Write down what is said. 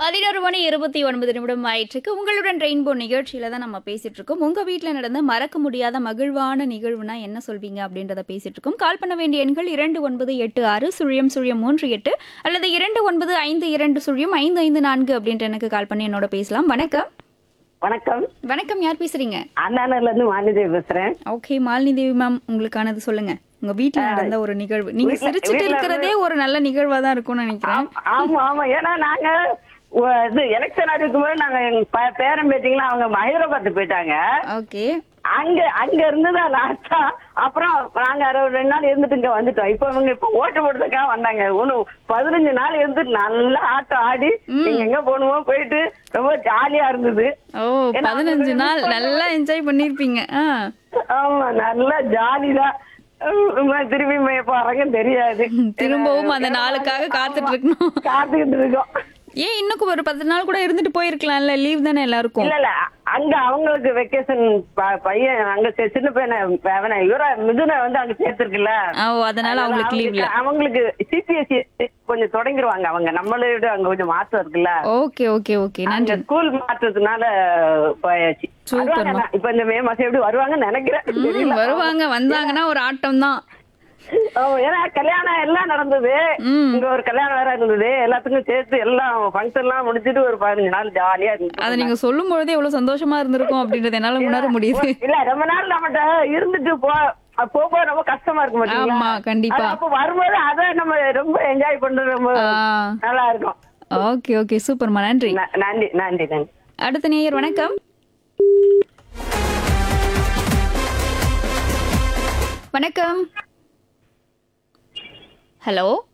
பதினோரு மணி இருபத்தி ஒன்பது நிமிடம் ஆயிற்றுக்கு உங்களுடன் ரெயின்போ நிகழ்ச்சியில தான் நம்ம பேசிட்டு இருக்கோம் உங்க வீட்ல நடந்த மறக்க முடியாத மகிழ்வான நிகழ்வுனா என்ன சொல்வீங்க அப்படின்றத பேசிட்டு இருக்கோம் கால் பண்ண வேண்டிய எண்கள் இரண்டு ஒன்பது எட்டு ஆறு சுழியம் சுழியம் மூன்று எட்டு அல்லது இரண்டு ஒன்பது ஐந்து இரண்டு சுழியம் ஐந்து ஐந்து நான்கு அப்படின்ட்டு எனக்கு கால் பண்ணி என்னோட பேசலாம் வணக்கம் வணக்கம் வணக்கம் யார் பேசுறீங்க அண்ணாநர்ல இருந்து மாநிதி பேசுறேன் ஓகே மாலினி தேவி மேம் உங்களுக்கானது சொல்லுங்க உங்க வீட்ல நடந்த ஒரு நிகழ்வு நீங்க வீட்ல- சிரிச்சிட்டு வீட்ல இருக்கிறதே ஒரு நல்ல நிகழ்வா தான் இருக்கும்னு நினைக்கிறேன் ஆம்- ஆமா ஆமா ஏன்னா நாங்க ஒ- இது எலெக்ஷன் அடிக்கும் போது நாங்க எங்க ப- பேரன் பேட்டிங்களா அவங்க ஹைதராபாத் போயிட்டாங்க ஓகே அங்க அங்க இருந்துதான் லாஸ்டா அப்புறம் நாங்க அரை ரெண்டு நாள் இருந்துட்டு இங்க வந்துட்டோம் இப்ப இவங்க இப்ப ஓட்டு போடுறதுக்காக வந்தாங்க ஒண்ணு பதினஞ்சு நாள் இருந்துட்டு நல்லா ஆட்டம் ஆடி எங்க எங்க போகணுமோ போயிட்டு ரொம்ப ஜாலியா இருந்தது ஓ ஏன்னா பதினஞ்சு அவங்க நாள் நல்லா என்ஜாய் பண்ணிருப்பீங்க ஆ ஆமா நல்லா ஜாலிதான் திரும்பி போறாங்க தெரியாது திரும்பவும் அந்த நாளுக்காக காத்துட்டு இருக்கணும் காத்துக்கிட்டு இருக்கோம் ஏன் இன்னும் ஒரு பத்து நாள் கூட இருந்துட்டு போயிருக்கலாம்ல லீவ் தானே எல்லாருக்கும் இல்ல இல்ல அங்க அவங்களுக்கு வெக்கேஷன் பையன் அங்க சே- சின்ன பையனை அவனை இவர மிதுனை வந்து அங்க சேர்த்திருக்குல்ல ஓ அதனால அவங்களுக்கு லீவ் இல்ல அவங்களுக்கு சிபிஎஸ்சி கொஞ்சம் தொடங்கிருவாங்க அவங்க நம்மளை விட அங்க கொஞ்சம் மாற்றம் இருக்குல்ல ஓகே ஓகே ஓகே அங்க நன்றி ஸ்கூல் மாற்றதுனால போயாச்சு Super வருவாங்க மா. நான் இப்ப இந்த மே மாசம் எப்படி வருவாங்கன்னு நினைக்கிறேன் ம், தெரியல. வருவாங்க வந்தாங்கன்னா ஒரு ஆட்டம் தான் ஆமா, ஏன்னா கல்யாணம் எல்லாம் நடந்தது ம். இங்க ஒரு கல்யாணம் வேற இருந்தது எல்லாத்துக்கும் சேர்த்து எல்லாம் ஃபங்க்ஷன் எல்லாம் முடிச்சிட்டு ஒரு பதினஞ்சு நாள் ஜாலியா இருந்துச்சு அதை நீங்க சொல்லும் பொழுதே எவ்வளவு சந்தோஷமா இருந்திருக்கும் அப்படின்றது என்னால உணர முடியுது இல்ல ரொம்ப நாள் நம்மகிட்ட இருந்துட்டு போ போக ரொம்ப கஷ்டமா இருக்கு மாட்டீங்களா ஆமா, கண்டிப்பா. அது அப்ப வரும்போது அத நம்ம ரொம்ப என்ஜாய் பண்றது ரொம்ப ஆ, நல்லா இருக்கும் ஓகே ஓகே சூப்பர்மா நன்றி ந- நன்றி நன்றி நன்றி அடுத்த நேயர் வணக்கம் வணக்கம் ஹலோ